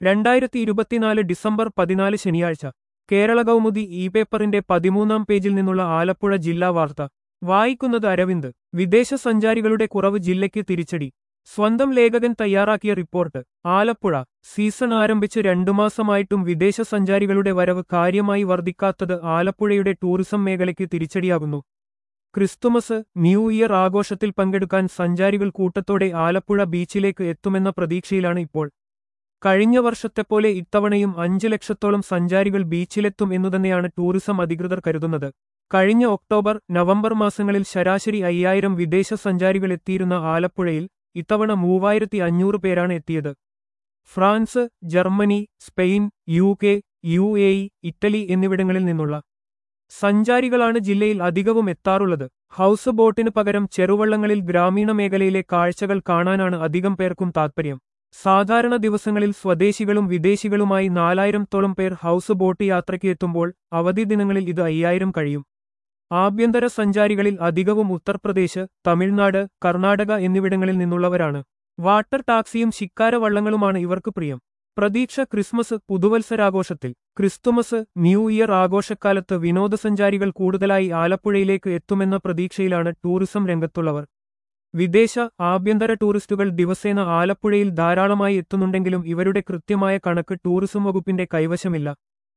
രണ്ടായിരത്തി ഇരുപത്തിനാല് ഡിസംബർ പതിനാല് ശനിയാഴ്ച കേരള കൗമുദി ഇ പേപ്പറിന്റെ പതിമൂന്നാം പേജിൽ നിന്നുള്ള ആലപ്പുഴ ജില്ലാ വാർത്ത വായിക്കുന്നത് അരവിന്ദ് വിദേശ സഞ്ചാരികളുടെ കുറവ് ജില്ലയ്ക്ക് തിരിച്ചടി സ്വന്തം ലേഖകൻ തയ്യാറാക്കിയ റിപ്പോർട്ട് ആലപ്പുഴ സീസൺ ആരംഭിച്ച് രണ്ടു മാസമായിട്ടും വിദേശ സഞ്ചാരികളുടെ വരവ് കാര്യമായി വർദ്ധിക്കാത്തത് ആലപ്പുഴയുടെ ടൂറിസം മേഖലയ്ക്ക് തിരിച്ചടിയാകുന്നു ക്രിസ്തുമസ് ന്യൂ ഇയർ ആഘോഷത്തിൽ പങ്കെടുക്കാൻ സഞ്ചാരികൾ കൂട്ടത്തോടെ ആലപ്പുഴ ബീച്ചിലേക്ക് എത്തുമെന്ന പ്രതീക്ഷയിലാണ് ഇപ്പോൾ കഴിഞ്ഞ വർഷത്തെപ്പോലെ ഇത്തവണയും അഞ്ചു ലക്ഷത്തോളം സഞ്ചാരികൾ ബീച്ചിലെത്തും എന്നുതന്നെയാണ് ടൂറിസം അധികൃതർ കരുതുന്നത് കഴിഞ്ഞ ഒക്ടോബർ നവംബർ മാസങ്ങളിൽ ശരാശരി അയ്യായിരം വിദേശ സഞ്ചാരികൾ എത്തിയിരുന്ന ആലപ്പുഴയിൽ ഇത്തവണ മൂവായിരത്തി അഞ്ഞൂറ് പേരാണ് എത്തിയത് France Germany Spain U K U A E Italy എന്നിവിടങ്ങളിൽ നിന്നുള്ള സഞ്ചാരികളാണ് ജില്ലയിൽ അധികവും എത്താറുള്ളത് ഹൗസ് ബോട്ടിന് പകരം ചെറുവള്ളങ്ങളിൽ ഗ്രാമീണ മേഖലയിലെ കാഴ്ചകൾ കാണാനാണ് അധികം പേർക്കും താൽപ്പര്യം സാധാരണ ദിവസങ്ങളിൽ സ്വദേശികളും വിദേശികളുമായി നാലായിരത്തോളം പേർ ഹൗസ് ബോട്ട് യാത്രയ്ക്ക് എത്തുമ്പോൾ അവധി ദിനങ്ങളിൽ ഇത് അയ്യായിരം കഴിയും ആഭ്യന്തര സഞ്ചാരികളിൽ അധികവും ഉത്തർപ്രദേശ് തമിഴ്നാട് കർണാടക എന്നിവിടങ്ങളിൽ നിന്നുള്ളവരാണ് വാട്ടർ ടാക്സിയും ശിക്കാര വള്ളങ്ങളുമാണ് ഇവർക്ക് പ്രിയം പ്രതീക്ഷ ക്രിസ്മസ് പുതുവത്സരാഘോഷത്തിൽ ക്രിസ്തുമസ് ന്യൂ ഇയർ ആഘോഷക്കാലത്ത് വിനോദസഞ്ചാരികൾ കൂടുതലായി ആലപ്പുഴയിലേക്ക് എത്തുമെന്ന പ്രതീക്ഷയിലാണ് ടൂറിസം രംഗത്തുള്ളവർ വിദേശ ആഭ്യന്തര ടൂറിസ്റ്റുകൾ ദിവസേന ആലപ്പുഴയിൽ ധാരാളമായി എത്തുന്നുണ്ടെങ്കിലും ഇവരുടെ കൃത്യമായ കണക്ക് ടൂറിസം വകുപ്പിന്റെ കൈവശമില്ല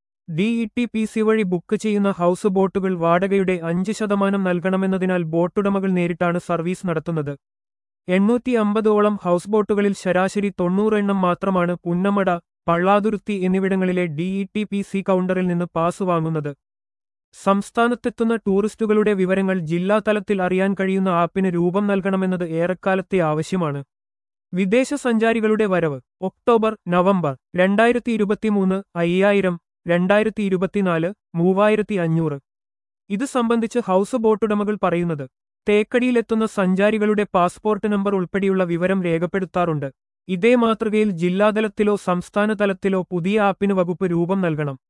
ഡിഇടി പി സി വഴി ബുക്ക് ചെയ്യുന്ന ഹൗസ് ബോട്ടുകൾ വാടകയുടെ അഞ്ച് ശതമാനം നൽകണമെന്നതിനാൽ ബോട്ടുടമകൾ നേരിട്ടാണ് സർവീസ് നടത്തുന്നത് എണ്ണൂറ്റി അമ്പതോളം ഹൗസ് ബോട്ടുകളിൽ ശരാശരി തൊണ്ണൂറ് എണ്ണം മാത്രമാണ് പുന്നമട പള്ളാതുരുത്തി എന്നിവിടങ്ങളിലെ ഡിഇടി പി സി കൗണ്ടറിൽ നിന്ന് പാസ് വാങ്ങുന്നത് സംസ്ഥാനത്തെത്തുന്ന ടൂറിസ്റ്റുകളുടെ വിവരങ്ങൾ ജില്ലാതലത്തിൽ അറിയാൻ കഴിയുന്ന ആപ്പിന് രൂപം നൽകണമെന്നത് ഏറെക്കാലത്തെ ആവശ്യമാണ് വിദേശ സഞ്ചാരികളുടെ വരവ് ഒക്ടോബർ നവംബർ രണ്ടായിരത്തി ഇരുപത്തിമൂന്ന് അയ്യായിരം രണ്ടായിരത്തി ഇരുപത്തിനാല് മൂവായിരത്തി അഞ്ഞൂറ് ഇത് സംബന്ധിച്ച് ഹൗസ് ബോട്ടുടമകൾ പറയുന്നത് തേക്കടിയിലെത്തുന്ന സഞ്ചാരികളുടെ പാസ്പോർട്ട് നമ്പർ ഉൾപ്പെടെയുള്ള വിവരം രേഖപ്പെടുത്താറുണ്ട് ഇതേ മാതൃകയിൽ ജില്ലാതലത്തിലോ സംസ്ഥാന തലത്തിലോ പുതിയ ആപ്പിന് വകുപ്പ് രൂപം നൽകണം